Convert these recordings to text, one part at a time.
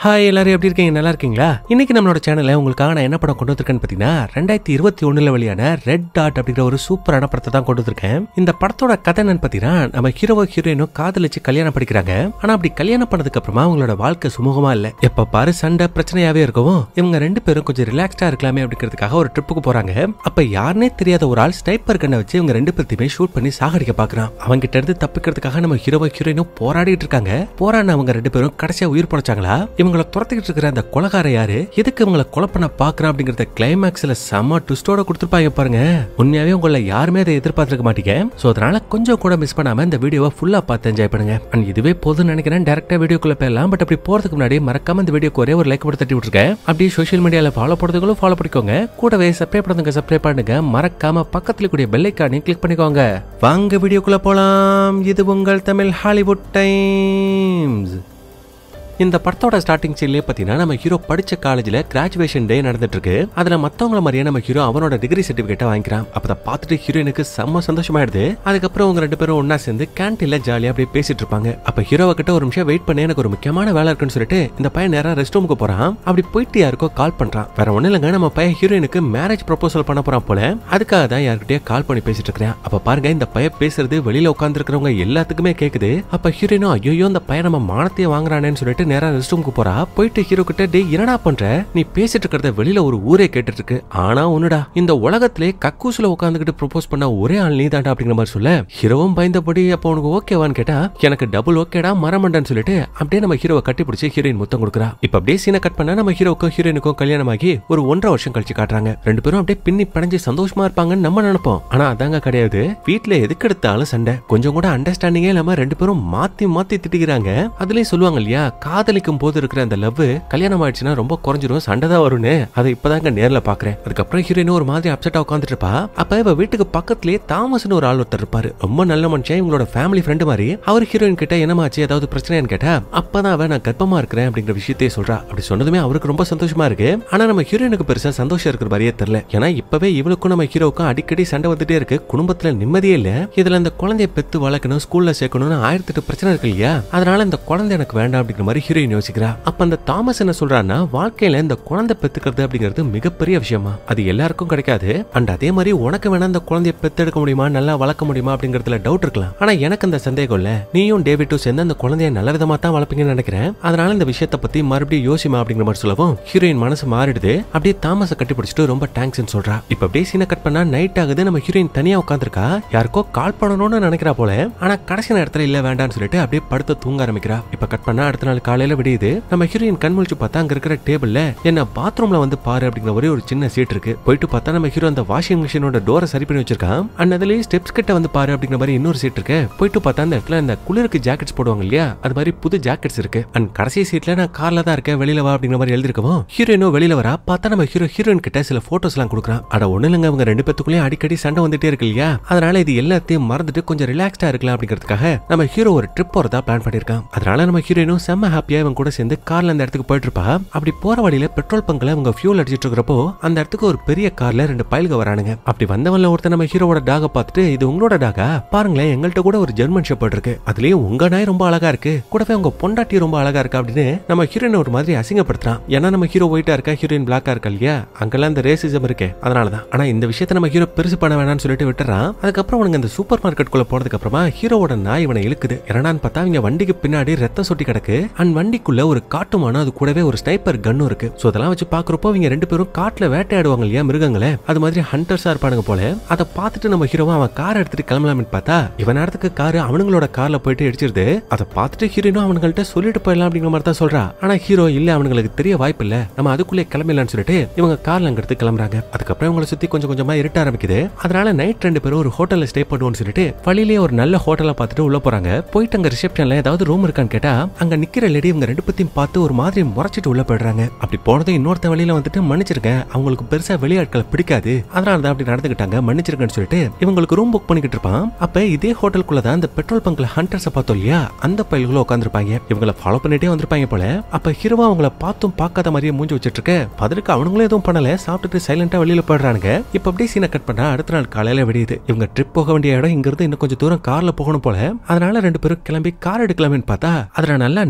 hi எல்லாரும் எப்படி இருக்கீங்க நல்லா இருக்கீங்களா இன்னைக்கு நம்மளோட சேனல்ல உங்களுக்காக நான் என்ன படம் கொண்டு வந்திருக்கேன்னு பார்த்தீங்கன்னா ரெண்டாயிரத்தி இருபத்தி ஒண்ணுல வெளியான ரெட் டாட் அப்படிங்கிற ஒரு சூப்பரான படத்தை தான் கொண்டு வந்திருக்கேன் இந்த படத்தோட கதை என்னன்னு பார்த்தீங்கன்னா நம்ம ஹீரோவோ ஹீரோயினும் காதலிச்சு கல்யாணம் படிக்கிறாங்க ஆனா அப்படி கல்யாணம் பண்ணதுக்கு அப்புறமா அவங்களோட வாழ்க்கை சுமூகமா இல்ல எப்ப பாரு சண்டை பிரச்சனையாவே இருக்கவும் இவங்க ரெண்டு பேரும் கொஞ்சம் ரிலாக்ஸ்டா இருக்கலாமே அப்படிங்கிறதுக்காக ஒரு ட்ரிப்புக்கு போறாங்க அப்ப யாருனே தெரியாத ஒரு ஆள் ஸ்னைப்பர் கண்ணை வச்சு இவங்க ரெண்டு பேர்த்தையுமே ஷூட் பண்ணி சாகடிக்க பாக்குறான் அவங்க கிட்ட இருந்து தப்பிக்கிறதுக்காக நம்ம ஹீரோவோ ஹீரோயினும் போராடிட்டு இருக்காங்க போராடின அவங்க ரெண்டு பேரும் கடைசியா உயிர் படைச்சாங்களா இவங்களை துரத்திக்கிட்டு இருக்கிற அந்த கொலகார யாரு எதுக்கு இவங்களை கொலை பண்ண பாக்குறான் அப்படிங்கறத கிளைமேக்ஸ்ல செம்ம ட்விஸ்டோட கொடுத்துருப்பாங்க பாருங்க உண்மையாவே உங்களை யாருமே அதை எதிர்பார்த்திருக்க மாட்டீங்க சோ அதனால கொஞ்சம் கூட மிஸ் பண்ணாம இந்த வீடியோவை ஃபுல்லா பார்த்து என்ஜாய் பண்ணுங்க அண்ட் இதுவே போதும்னு நினைக்கிறேன் டேரக்டா வீடியோக்குள்ள போயிடலாம் பட் அப்படி போறதுக்கு முன்னாடி மறக்காம இந்த வீடியோக்கு ஒரே ஒரு லைக் போட்டு தட்டி விட்டுருக்கேன் அப்படியே சோஷியல் மீடியால ஃபாலோ பண்ணுறதுங்களும் ஃபாலோ பண்ணிக்கோங்க கூடவே சப்ஸ்கிரைப் பண்ணுங்க சப்ஸ்கிரைப் பண்ணுங்க மறக்காம பக்கத்துல கூடிய பெல் ஐக்கானையும் கிளிக் பண்ணிக்கோங்க வாங்க வீடியோக்குள்ள போலாம் இது உங்கள் தமிழ் ஹாலிவுட் டைம்ஸ் இந்த படத்தோட ஸ்டார்டிங் சீன்லயே பாத்தீங்கன்னா நம்ம ஹீரோ படிச்ச காலேஜ்ல கிராஜுவேஷன் டே நடந்துட்டு இருக்கு அதுல மத்தவங்கள மாதிரியே நம்ம ஹீரோ அவனோட டிகிரி சர்டிபிகேட்டை வாங்கிக்கிறான் அப்ப பார்த்துட்டு ஹீரோயினுக்கு செம்ம சந்தோஷமாயிடுது அதுக்கப்புறம் அவங்க ரெண்டு பேரும் ஒன்னா சேர்ந்து கேன்டீன்ல ஜாலியா அப்படியே பேசிட்டு இருப்பாங்க அப்ப ஹீரோவை கிட்ட ஒரு நிமிஷம் வெயிட் பண்ணி எனக்கு ஒரு முக்கியமான வேலை இருக்குன்னு சொல்லிட்டு இந்த பையன் நேரா ரெஸ்ட் ரூமுக்கு போறான் அப்படி போயிட்டு யாருக்கோ கால் பண்றான் வேற ஒண்ணு இல்லைங்க நம்ம பையன் ஹீரோயினுக்கு மேரேஜ் ப்ரொபோசல் பண்ண போறான் போல அதுக்காக தான் யார்கிட்டயே கால் பண்ணி பேசிட்டு இருக்கிறேன் அப்ப பாருங்க இந்த பையன் பேசுறது வெளியில உட்கார்ந்து இருக்கிறவங்க எல்லாத்துக்குமே கேக்குது அப்ப ஹீரோயினும் ஐயோ இந்த பையன் நம்ம மானத்தையே வாங்குறானேன்னு சொல்லிட்டு நேரா ரெஸ்ட் ரூமுக்கு போறா போயிட்டு ஹீரோ கிட்ட டேய் என்னடா பண்ற நீ பேசிட்டு இருக்கிறத வெளியில ஒரு ஊரே கேட்டுட்டு இருக்கு ஆனா ஒண்ணுடா இந்த உலகத்திலே கக்கூசுல உட்காந்துக்கிட்டு ப்ரொபோஸ் பண்ண ஒரே ஆள் நீ தாண்டா அப்படிங்கிற மாதிரி சொல்ல ஹீரோவும் பயந்தபடி அப்போ உனக்கு ஓகேவான்னு கேட்டா எனக்கு டபுள் ஓகேடா மரமண்டன்னு சொல்லிட்டு அப்படியே நம்ம ஹீரோவை கட்டி பிடிச்சி ஹீரோயின் முத்தம் கொடுக்குறா இப்ப அப்படியே சீனை கட் பண்ணா நம்ம ஹீரோக்கும் ஹீரோயினுக்கும் கல்யாணம் ஆகி ஒரு ஒன்றரை வருஷம் கழிச்சு காட்டுறாங்க ரெண்டு பேரும் அப்படியே பின்னி படைஞ்சு சந்தோஷமா இருப்பாங்கன்னு நம்ம நினைப்போம் ஆனா அதாங்க கிடையாது வீட்ல எதுக்கு எடுத்தாலும் சண்டை கொஞ்சம் கூட அண்டர்ஸ்டாண்டிங்கே இல்லாம ரெண்டு பேரும் மாத்தி மாத்தி திட்டிக்கிறாங்க அதுலயும் சொல்லுவாங்க இல்லையா காதலிக்கும் போது இருக்கிற அந்த லவ் கல்யாணம் ஆயிடுச்சுன்னா ரொம்ப குறைஞ்சிரும் சண்டை தான் வரும்னு அதை இப்பதாங்க நேர்ல பாக்குறேன் அதுக்கப்புறம் ஹீரோயின் ஒரு மாதிரி அப்செட்டா உட்காந்துட்டு இருப்பா அப்ப இவ வீட்டுக்கு பக்கத்துலயே தாமஸ்னு ஒரு ஆள் ஒருத்தர் இருப்பாரு ரொம்ப நல்ல மனுஷன் இவங்களோட ஃபேமிலி ஃப்ரெண்டு மாதிரி அவர் ஹீரோயின் கிட்ட என்னமாச்சு ஏதாவது பிரச்சனைன்னு கேட்டா அப்பதான் அவ நான் கர்ப்பமா இருக்கிறேன் அப்படிங்கிற விஷயத்தையே சொல்றா அப்படி சொன்னதுமே அவருக்கு ரொம்ப சந்தோஷமா இருக்கு ஆனா நம்ம ஹீரோயினுக்கு பெருசா சந்தோஷம் இருக்கிற மாதிரியே தெரியல ஏன்னா இப்பவே இவளுக்கும் நம்ம ஹீரோவுக்கும் அடிக்கடி சண்டை வந்துட்டே இருக்கு குடும்பத்துல நிம்மதியே இல்ல இதுல இந்த குழந்தைய பெத்து வளர்க்கணும் ஸ்கூல்ல சேர்க்கணும்னு ஆயிரத்தி எட்டு பிரச்சனை இருக்கு இல்லையா அதனால இந்த குழந்தை எனக்கு வேண்டாம் அப்படிங்கிற மாதிரி ஹீரோயின் யோசிக்கிறா அப்ப அந்த தாமஸ் என்ன சொல்றான்னா வாழ்க்கையில இந்த குழந்தை பெத்துக்கிறது அப்படிங்கிறது மிகப்பெரிய விஷயமா அது எல்லாருக்கும் கிடைக்காது அண்ட் அதே மாதிரி உனக்கு வேணா இந்த குழந்தைய பெத்தெடுக்க முடியுமா நல்லா வளர்க்க முடியுமா அப்படிங்கறதுல டவுட் இருக்கலாம் ஆனா எனக்கு அந்த சந்தேகம் இல்ல நீயும் டேவிட்டும் சேர்ந்து அந்த குழந்தைய நல்ல விதமா தான் வளர்ப்பீங்கன்னு நினைக்கிறேன் அதனால இந்த விஷயத்தை பத்தி மறுபடியும் யோசிமா அப்படிங்கிற மாதிரி சொல்லவும் ஹீரோயின் மனசு மாறிடுது அப்படியே தாமஸை கட்டி பிடிச்சிட்டு ரொம்ப தேங்க்ஸ் சொல்றா இப்ப அப்படியே சீனை கட் பண்ணா நைட் ஆகுது நம்ம ஹீரோயின் தனியா உட்காந்துருக்கா யாருக்கோ கால் பண்ணணும்னு நினைக்கிறா போல ஆனா கடைசி நேரத்துல இல்ல வேண்டாம்னு சொல்லிட்டு அப்படியே படுத்து தூங்க ஆரம்பிக்கிறா இப்ப கட் பண்ணா அடுத்த நாள் காலையில விடியுது நம்ம ஹீரோயின் கண் முழிச்சு பார்த்தா அங்க இருக்கிற டேபிள்ல என்ன பாத்ரூம்ல வந்து பாரு அப்படிங்கிற ஒரே ஒரு சின்ன சீட் இருக்கு போயிட்டு பார்த்தா நம்ம ஹீரோ அந்த வாஷிங் மிஷினோட டோரை சரி பண்ணி வச்சிருக்கான் அண்ட் அதுலயே ஸ்டெப்ஸ் கிட்ட வந்து பாரு அப்படிங்கிற மாதிரி இன்னொரு சீட் இருக்கு போயிட்டு பார்த்தா அந்த இடத்துல இந்த குளிருக்கு ஜாக்கெட்ஸ் போடுவாங்க இல்லையா அது மாதிரி புது ஜாக்கெட்ஸ் இருக்கு அண்ட் கடைசி சீட்ல நான் கார்ல தான் இருக்கேன் வெளியில வா அப்படிங்கிற மாதிரி எழுதிருக்கவும் ஹீரோயினோ வெளியில வரா பார்த்தா நம்ம ஹீரோ ஹீரோயின் கிட்ட சில போட்டோஸ் எல்லாம் கொடுக்குறான் அட ஒண்ணு இல்லைங்க அவங்க ரெண்டு பேத்துக்குள்ளேயும் அடிக்கடி சண்டை வந்துட்டே இருக்கு இல்லையா அதனால இது எல்லாத்தையும் மறந்துட்டு கொஞ்சம் ரிலாக்ஸ்டா இருக்கலாம் அப்படிங்கிறதுக்காக நம்ம ஹீரோ ஒரு ட்ரிப் போறதா பிளான் பண்ணிருக்கான் அதனால நம்ம ஹீரோயினும் செம்ம ஹாப்பியா இவன் கூட சேர்ந்து கார்ல அந்த இடத்துக்கு போயிட்டு இருப்பா அப்படி போற வழியில பெட்ரோல் பங்க்ல அவங்க ஃபியூல் அடிச்சிட்டு இருக்கிறப்போ அந்த இடத்துக்கு ஒரு பெரிய கார்ல ரெண்டு பயல்க வரானுங்க அப்படி வந்தவன்ல ஒருத்தன் நம்ம ஹீரோவோட டாக பார்த்துட்டு இது உங்களோட டாகா பாருங்களேன் எங்கள்கிட்ட கூட ஒரு ஜெர்மன் ஷெப்பர்ட் இருக்கு அதுலயும் உங்க நாய் ரொம்ப அழகா இருக்கு கூடவே உங்க பொண்டாட்டி ரொம்ப அழகா இருக்கா அப்படின்னு நம்ம ஹீரோயின் ஒரு மாதிரி அசிங்கப்படுத்துறான் ஏன்னா நம்ம ஹீரோ ஒயிட்டா இருக்கா ஹீரோயின் பிளாக்கா இருக்கா இல்லையா அங்கெல்லாம் இந்த ரேசிசம் இருக்கு அதனாலதான் ஆனா இந்த விஷயத்த நம்ம ஹீரோ பெருசு பண்ண வேணாம்னு சொல்லிட்டு விட்டுறான் அதுக்கப்புறம் உனக்கு இந்த சூப்பர் மார்க்கெட் குள்ள போனதுக்கு அப்புறமா ஹீரோவோட நாய் இவனை இழுக்குது என்னடான்னு பார்த்தா இவங்க வண்டிக்கு பின்னாடி ரத்தம் சொட்டி கிடக்கு அண்ட் வண்டிக்குள்ள ஒரு காட்டுமானம் அது கூடவே ஒரு ஸ்னைப்பர் கன்னும் இருக்கு சோ அதெல்லாம் வச்சு பாக்குறப்போ இவங்க ரெண்டு பேரும் காட்டுல வேட்டையாடுவாங்க இல்லையா மிருகங்களே அது மாதிரி ஹண்டர்ஸா இருப்பானுங்க போல அதை பார்த்துட்டு நம்ம ஹீரோவா அவன் கார் எடுத்துட்டு கிளம்பலாம்னு பார்த்தா இவன் நேரத்துக்கு காரு அவனுங்களோட கார்ல போயிட்டு இடிச்சிருது அதை பார்த்துட்டு ஹீரோனும் அவனுங்கள்ட்ட சொல்லிட்டு போயிடலாம் அப்படிங்கிற மாதிரி தான் சொல்றா ஆனா ஹீரோ இல்ல அவனுங்களுக்கு தெரிய வாய்ப்பு இல்ல நம்ம அதுக்குள்ளே கிளம்பிடலாம்னு சொல்லிட்டு இவங்க கார்ல அங்க எடுத்து கிளம்புறாங்க அதுக்கப்புறம் இவங்களை சுத்தி கொஞ்சம் கொஞ்சமா இருட்ட ஆரம்பிக்குது அதனால நைட் ரெண்டு பேரும் ஒரு ஹோட்டல்ல ஸ்டே பண்ணுவோம்னு சொல்லிட்டு வழியிலேயே ஒரு நல்ல ஹோட்டலை பார்த்துட்டு உள்ள போறாங்க போயிட்டு அங்க ரிசப்ஷன்ல ஏதாவது ரூம் இருக்கான்னு கேட்டா அங்க நிக்கிற லேடி இவங்க ரெண்டு பத்தியும் பார்த்து ஒரு மாதிரி முறைச்சிட்டு உள்ள போயிடுறாங்க அப்படி போனதும் இன்னொருத்த வழியில வந்துட்டு மன்னிச்சிருக்கேன் அவங்களுக்கு பெருசா வெளியாட்களை பிடிக்காது அதனால தான் அப்படி நடந்துக்கிட்டாங்க மன்னிச்சிருக்கேன்னு சொல்லிட்டு இவங்களுக்கு ரூம் புக் பண்ணிக்கிட்டு இருப்பான் அப்ப இதே ஹோட்டலுக்குள்ள தான் இந்த பெட்ரோல் பங்க்ல ஹண்டர்ஸை பார்த்தோம் இல்லையா அந்த பயல்களும் உட்காந்துருப்பாங்க இவங்களை ஃபாலோ பண்ணிட்டே வந்திருப்பாங்க போல அப்ப ஹீரோவா அவங்கள பார்த்தும் பார்க்காத மாதிரியே மூஞ்சி வச்சிட்டு இருக்க பதிலுக்கு அவனுங்களும் எதுவும் பண்ணல சாப்பிட்டுட்டு சைலண்டா வெளியில போயிடுறானுங்க இப்ப அப்படியே சீனை கட் பண்ணா அடுத்த நாள் காலையில விடியுது இவங்க ட்ரிப் போக வேண்டிய இடம் இங்க இருந்து இன்னும் கொஞ்சம் தூரம் கார்ல போகணும் போல அதனால ரெண்டு பேரும் கிளம்பி கார் எடுக்கலாமேன்னு பார்த்தா அதுல நல்லா நீளமா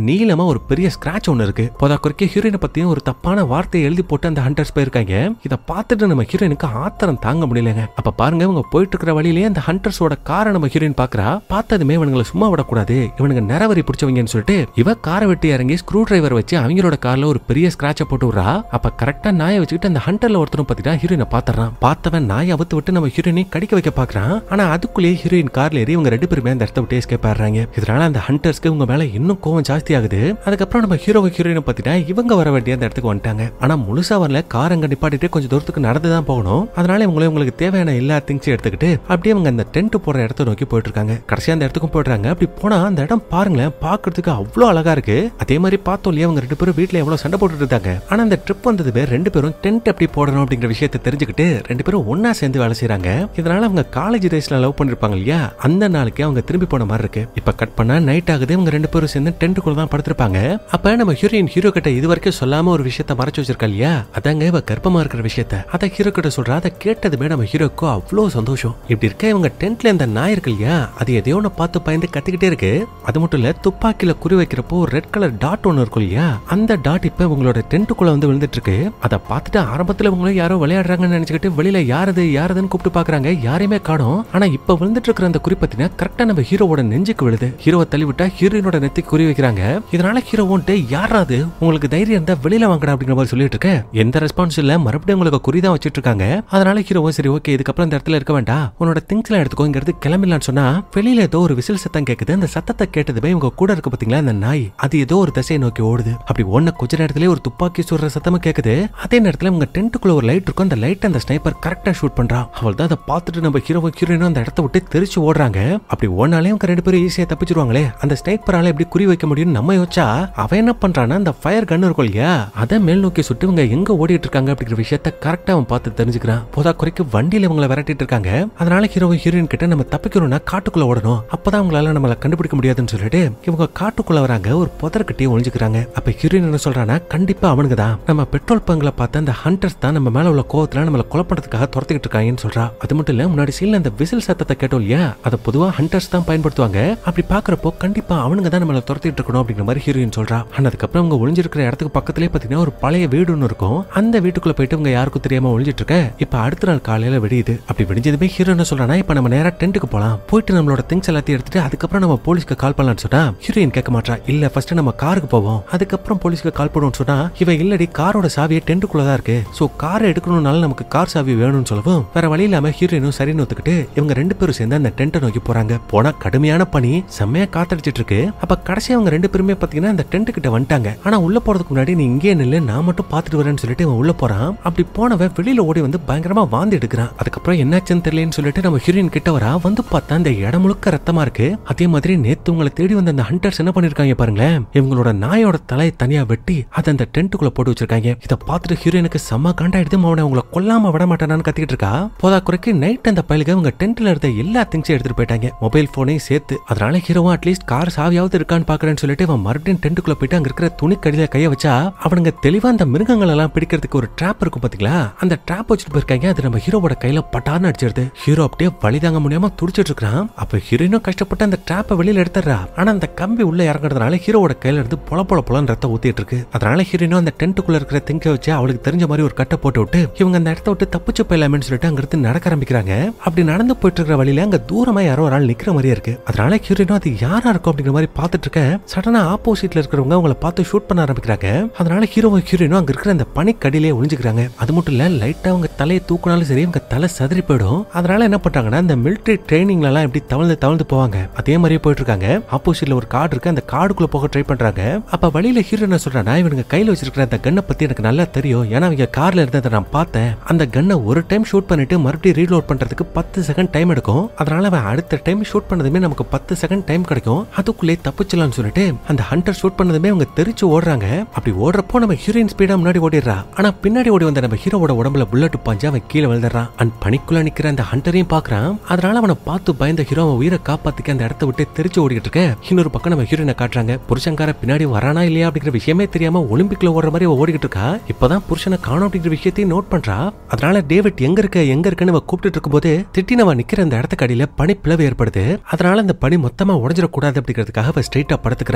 பயங்கரமா ஒரு பெரிய ஸ்கிராச் ஒன்னு இருக்கு போதா குறைக்க ஹீரோயினை பத்தியும் ஒரு தப்பான வார்த்தையை எழுதி போட்டு அந்த ஹண்டர்ஸ் போயிருக்காங்க இதை பார்த்துட்டு நம்ம ஹீரோயினுக்கு ஆத்திரம் தாங்க முடியலங்க அப்ப பாருங்க இவங்க போயிட்டு இருக்கிற வழியிலேயே அந்த ஹண்டர்ஸோட காரை நம்ம ஹீரோயின் பாக்குறா பார்த்ததுமே இவனுங்களை சும்மா விடக்கூடாது இவனுங்க நிறவரி பிடிச்சவங்கன்னு சொல்லிட்டு இவ காரை வெட்டி இறங்கி ஸ்க்ரூ டிரைவர் வச்சு அவங்களோட கார்ல ஒரு பெரிய ஸ்கிராச்சை போட்டு விடுறா அப்ப கரெக்டா நாயை வச்சுக்கிட்டு அந்த ஹண்டர்ல ஒருத்தரும் பாத்தீங்கன்னா ஹீரோயினை பாத்துறான் பார்த்தவன் நாயை அவுத்து விட்டு நம்ம ஹீரோயினை கடிக்க வைக்க பாக்குறான் ஆனா அதுக்குள்ளேயே ஹீரோயின் கார்ல ஏறி இவங்க ரெண்டு பேருமே அந்த இடத்த விட்டு எஸ்கேப் ஆடுறாங்க இதனால அந்த ஹண்டர்ஸ்க்கு இவங்க மேல இன்னும் கோவம் ஜாஸ்தி ஆகுது அதுக்கப்புறம் நம்ம ஹீரோ ஹீரோயினை பாத்தீங்கன்னா இவங்க வர வேண்டிய அந்த இடத்துக்கு வந்துட்டாங்க ஆனா முழுசா வரல கார் அங்க நிப்பாட்டிட்டு கொஞ்சம் தூரத்துக்கு நடந்து தான் போகணும் அதனால இவங்களே உங்களுக்கு தேவையான எல்லா திங்ஸையும் எடுத்துக்கிட்டு அப்படியே அவங்க அந்த டென்ட் போடுற இடத்த நோக்கி போயிட்டு இருக்காங்க கடைசியா அந்த இடத்துக்கும் போயிடுறாங்க அப்படி போனா அந்த இடம் பாருங்களேன் பாக்குறதுக்கு அவ்வளவு அழகா இருக்கு அதே மாதிரி பார்த்தோம் இல்லையா அவங்க ரெண்டு பேரும் வீட்டுல எவ்வளவு சண்டை போட்டுட்டு இருந்தாங்க ஆனா அந்த ட்ரிப் வந்தது ரெண்டு பேரும் டென்ட் எப்படி போடணும் அப்படிங்கிற விஷயத்தை தெரிஞ்சுக்கிட்டு ரெண்டு பேரும் ஒன்னா சேர்ந்து வேலை செய்றாங்க இதனால அவங்க காலேஜ் டேஸ்ல லவ் பண்ணிருப்பாங்க இல்லையா அந்த நாளைக்கு அவங்க திரும்பி போன மாதிரி இருக்கு இப்ப கட் பண்ணா நைட் ஆகுது இவங்க ரெண்டு பேரும் சேர்ந்து டென்ட்டுக்குள்ள தான் படுத்திருப்பாங்க அப்ப நம்ம ஹீரோயின் ஹீரோ கிட்ட இது வரைக்கும் சொல்லாம ஒரு விஷயத்த மறைச்சு வச்சிருக்கா இல்லையா அதாங்க இவ கர்ப்பமா இருக்கிற விஷயத்த அத ஹீரோ கிட்ட சொல்றா அதை கேட்டதுமே நம்ம ஹீரோக்கு அவ்வளவு சந்தோஷம் இப்படி இருக்க இவங்க டென்ட்ல இந்த நாய் இருக்கு இல்லையா அது எதையோ ஒண்ணு பார்த்து பயந்து கத்திக்கிட்டே இருக்கு அது மட்டும் இல்ல துப்பாக்கில குறி வைக்கிறப்போ ஒரு ரெட் கலர் டாட் ஒன்னு இருக்கும் இல்லையா அந்த டாட் இப்ப உங்களோட டென்ட்டுக்குள்ள வந்து விழுந்துட்டு இருக்கு அதை பார்த்துட்டு ஆரம்பத்துல இவங்களும் யாரோ விளையாடுறாங்கன்னு நினைச்சுக்கிட்டு வெளியில யாரது யாரதுன்னு கூப்பிட்டு பாக்குறாங்க யாரையுமே காணோம் ஆனா இப்ப விழுந்துட்டு இருக்கிற அந்த குறி பத்தினா கரெக்டா நம்ம ஹீரோவோட நெஞ்சுக்கு விழுது ஹீரோவை தள்ளி விட்டா ஹீரோயினோட நெத்திக்கு குறி வைக்கிறாங்க இதனால ஹீரோ வந்துட்டு யாராது உங்களுக்கு தைரியம் இருந்தா வெளியில வாங்கடா அப்படிங்கிற மாதிரி சொல்லிட்டு இருக்க எந்த ரெஸ்பான்ஸ் இல்ல மறுபடியும் உங்களுக்கு குறி தான் வச்சிட்டு இருக்காங்க அதனால ஹீரோவும் சரி ஓகே இதுக்கப்புறம் இந்த இடத்துல இருக்க வேண்டாம் உன்னோட திங்ஸ் எல்லாம் எடுத்துக்கோ இங்க இருந்து கிளம்பிடலாம்னு சொன்னா வெளியில ஏதோ ஒரு விசில் சத்தம் கேக்குது அந்த சத்தத்தை கேட்டதுமே இவங்க கூட இருக்க பாத்தீங்களா அந்த நாய் அது ஏதோ ஒரு திசையை நோக்கி ஓடுது அப்படி ஒன்ன கொஞ்ச நேரத்திலே ஒரு துப்பாக்கி சுடுற சத்தமும் கேக்குது அதே நேரத்துல உங்க டென்ட்டுக்குள்ள ஒரு லைட் இருக்கும் அந்த லைட் அந்த ஸ்னைப்பர் கரெக்டா ஷூட் பண்றான் அவள் தான் அதை பார்த்துட்டு நம்ம ஹீரோ ஹீரோயினும் அந்த இடத்த விட்டு தெரிச்சு ஓடுறாங்க அப்படி ஓடினாலே அவங்க ரெண்டு பேரும் ஈஸியா தப்பிச்சிருவாங்களே அந்த ஸ்னைப்பரால எப்படி குறி வைக்க முடியும்னு நம்ம யோசிச்சா அவன் என்ன பண்றான்னா அந்த ஃபயர் கன் இருக்கும் இல்லையா அதை மேல் நோக்கி சுட்டு இவங்க எங்க ஓடிட்டு இருக்காங்க அப்படிங்கிற விஷயத்த கரெக்டா அவன் பார்த்து தெரிஞ்சுக்கிறான் போதா குறைக்கு வண்டியில இவங்களை விரட்டிட்டு இருக்காங்க அதனால ஹீரோ ஹீரோயின் கிட்ட நம்ம தப்பிக்கணும்னா காட்டுக்குள்ள ஓடணும் அப்பதான் அவங்களால நம்மள கண்டுபிடிக்க முடியாதுன்னு சொல்லிட்டு இவங்க காட்டுக்குள்ள வராங்க ஒரு புதற்கட்டியே ஒளிஞ்சுக்கிறாங்க அப்ப ஹீரோயின் என்ன சொல்றானா கண்டிப்பா அவனுக்கு தான் நம்ம பெட்ரோல் பங்களை பார்த்து அந்த ஹண்டர்ஸ் தான் நம்ம மேல உள்ள கோவத்துல நம்மள கொலை பண்றதுக்காக துரத்திக்கிட்டு இருக்காங்கன்னு சொல்றா அது மட்டும் இல்ல முன்னாடி சீன்ல அந்த விசில் சத்தத்தை கேட்டோம் இல்லையா அதை பொதுவா ஹண்டர்ஸ் தான் பயன்படுத்துவாங்க அப்படி பாக்குறப்போ கண்டிப்பா அவனுங்க தான் நம்மள துரத்திட்டு இருக்கணும் அப்படிங்கிற மாதிரி ஹீரோயின் சொல்றா ஆனா அதுக்கப்புறம் அவங்க ஒளிஞ்சிருக்கிற இடத்துக்கு பக்கத்துலயே பாத்தீங்கன்னா ஒரு பழைய வீடு ஒன்று இருக்கும் அந்த வீட்டுக்குள்ள போயிட்டு இவங்க யாருக்கும் தெரியாம ஒளிஞ்சிட்டு இருக்க இப்ப அடுத்த நாள் காலையில வெடியுது அப்படி வெடிஞ்சதுமே ஹீரோ என்ன சொல்றானா இப்ப நம்ம நேரா டென்ட்டுக்கு போலாம் போயிட்டு நம்மளோட திங்ஸ் எல்லாத்தையும் எடுத்துட்டு அதுக்கப்புறம் நம்ம போலீஸ்க்கு கால் பண்ணலாம்னு சொன்னா ஹீரோயின் கேட்க மாட்டா இல்ல ஃபர்ஸ்ட் நம்ம காருக்கு போவோம் அதுக்கப்புறம் போலீஸ்க்கு கால் பண்ணுவோம்னு சொன்னா இவ இல்லடி காரோட சாவியை டென்ட்டுக்குள்ள தான் இருக்கு சோ காரை எடுக்கணும்னால நமக்கு கார் சாவி வேணும்னு சொல்லவும் வேற வழி இல்லாம ஹீரோயினும் சரின்னு ஒத்துக்கிட்டு இவங்க ரெண்டு பேரும் சேர்ந்து அந்த டென்ட்டை நோக்கி போறாங்க போனா கடுமையான பனி செம்மையா காத்தடிச்சிட்டு இருக்கு அப்ப கடைசி அவங்க ரெண்டு பேருமே பாத்தீங்கன்னா அந்த டென்ட் கிட்ட வந்துட்டாங்க ஆனா உள்ள போறதுக்கு முன்னாடி நீ இங்கே நில்லு நான் மட்டும் பாத்துட்டு வரேன்னு சொல்லிட்டு இவன் உள்ள போறான் அப்படி போனவன் வெளியில ஓடி வந்து பயங்கரமா வாந்தி எடுக்கிறான் அதுக்கப்புறம் என்னாச்சுன்னு தெரியலன்னு சொல்லிட்டு நம்ம ஹீரோயின் கிட்ட வரா வந்து பார்த்தா அந்த இடம் முழுக்க ரத்தமா இருக்கு அதே மாதிரி நேத்து உங்களை தேடி வந்த அந்த ஹண்டர்ஸ் என்ன பண்ணிருக்காங்க பாருங்களேன் இவங்களோட நாயோட தலையை தனியா வெட்டி அதை அந்த டென்ட்டுக்குள்ள போட்டு வச்சிருக்காங்க இதை பார்த்துட்டு ஹீரோயினுக்கு செம்ம காண்டாயிடுது அவனை உங்களை கொல்லாம விட மாட்டானான்னு கத்திக்கிட்டு இருக்கா போதா குறைக்கு நைட் அந்த பயலுக அவங்க டென்ட்ல இருந்த எல்லா திங்ஸையும் எடுத்துட்டு போயிட்டாங்க மொபைல் போனையும் சேர்த்து அதனால ஹீரோவும் அட்லீஸ்ட் கார் சாவியாவது இருக்கான்னு பாக்குறேன்னு சொல்லிட்டு அவன் மறுபடியும் டென்ட்டுக்குள்ள போயிட்டு அங்க இருக்கிற துணி கடியில கைய வச்சா அவனுங்க தெளிவா அந்த மிருகங்கள் எல்லாம் பிடிக்கிறதுக்கு ஒரு ட்ராப் இருக்கும் பாத்தீங்களா அந்த ட்ராப் வச்சுட்டு போயிருக்காங்க அது நம்ம ஹீரோவோட கையில பட்டான்னு அடிச்சிருது ஹீரோ அப்படியே வழி தாங்க முடியாம துடிச்சிட்டு இருக்கான் அப்ப ஹீரோயினும் கஷ்டப்பட்டு அந்த ட்ராப்பை வெளியில எடுத்துறா ஆனா அந்த கம்பி உள்ள இறங்குறதுனால ஹீரோவோட கையில இருந்து பொல பொல பொலன்னு ரத்தம் ஊத்திட்டு இருக்கு அதனால ஹீரோயினும் அந்த டென்ட்டுக்குள்ள இருக்கிற திங்க வச்சு அவளுக்கு தெரிஞ்ச மாதிரி ஒரு கட்டை போட்டு விட்டு இவங்க அந்த இடத்த விட்டு தப்பிச்சு போயிடலாமேன்னு சொல்லிட்டு அங்க இருந்து நடக்க ஆரம்பிக்கிறாங்க அப்படி நடந்து போயிட்டு இருக்கிற வழியில அங்க தூரமா யாரோ ஒரு ஆள் நிக்கிற மாதிரியே இருக்கு அதனால ஹீரோயினும் அது யாரா இருக்கும் அப்படிங்கிற மாதிரி பார்த்துட்டு இருக்க சடனா ஆப்போசிட்ல இருக்கிறவங்க அவங்கள பார்த்து ஷூட் பண்ண ஆரம்பிக்கிறாங்க அதனால ஹீரோவும் ஹீரோயினும் அங்க இருக்கிற அந்த பனிக்கடியிலே ஒளிஞ்சுக்கிறாங்க அது மட்டும் இல்ல லைட்டா அவங்க தலையை தூக்குனாலும் சரி அவங்க தலை சதுரி போயிடும் அதனால என்ன பண்றாங்கன்னா இந்த மிலிட்டரி ட்ரைனிங்ல எல்லாம் எப்படி தவழ்ந்து தவழ்ந்து போவாங்க அதே மாதிரியே போயிட்டு இருக்காங்க ஆப்போசிட்ல ஒரு காடு இருக்கு அந்த காடுக்குள்ள போக ட்ரை பண்றாங்க அப்ப வழியில ஹீரோ என்ன சொல்றானா இவனுங்க கையில வச்சிருக்கிற அந்த கன்னை பத்தி எனக்கு நல்லா தெரியும் ஏன்னா அவங்க கார்ல இருந்ததை நான் பார்த்தேன் அந்த கன்னை ஒரு டைம் ஷூட் பண்ணிட்டு மறுபடியும் ரீலோட் பண்றதுக்கு பத்து செகண்ட் டைம் எடுக்கும் அதனால அவன் அடுத்த டைம் ஷூட் பண்ணதுமே நமக்கு பத்து செகண்ட் டைம் கிடைக்கும் அதுக்குள்ளே தப்பிச்சலாம்னு சொல்லிட்டு அந்த ஹண்டர் ஷூட் பண்ணதுமே அவங்க தெரிச்சு ஓடுறாங்க அப்படி ஓடுறப்போ நம்ம ஹீரோயின் ஸ்பீடா முன்னாடி ஓடிடுறா ஆனா பின்னாடி ஓடி வந்த நம்ம ஹீரோவோட உடம்புல புல்லட் பாஞ்சு அவன் கீழே விழுந்துறான் அண்ட் பனிக்குள்ள நிக்கிற அந்த ஹண்டரையும் பாக்குறான் அதனால அவனை பார்த்து பயந்த ஹீரோ அவன் உயிரை காப்பாத்திக்க அந்த இடத்த விட்டு தெரிச்சு ஓடிக்கிட்டு இருக்க இன்னொரு பக்கம் நம்ம ஹீரோயினை காட்டுறாங்க புருஷன்கார பின்னாடி வரானா இல்லையா அப்படிங்கிற விஷயமே தெரியாம ஒலிம்பிக்ல ஓடுற மாதிரி அவ ஓடிக்கிட்டு இருக்கா இப்பதான் புருஷனை காணோம் அப்படிங்கிற விஷயத்தையும் நோட் பண்றா அதனால டேவிட் எங்க இருக்க எங்க இருக்குன்னு அவ கூப்பிட்டு இருக்கும்போது திட்டினவ நிக்கிற அந்த இடத்துக்கு அடியில பனி பிளவு ஏற்படுது அதனால அந்த பனி மொத்தமா உடஞ்சிடக்கூடாது அப்படிங்கிறதுக்காக அவ ஸ்ட்ரைட்டா படுத்துக்கிறா அதே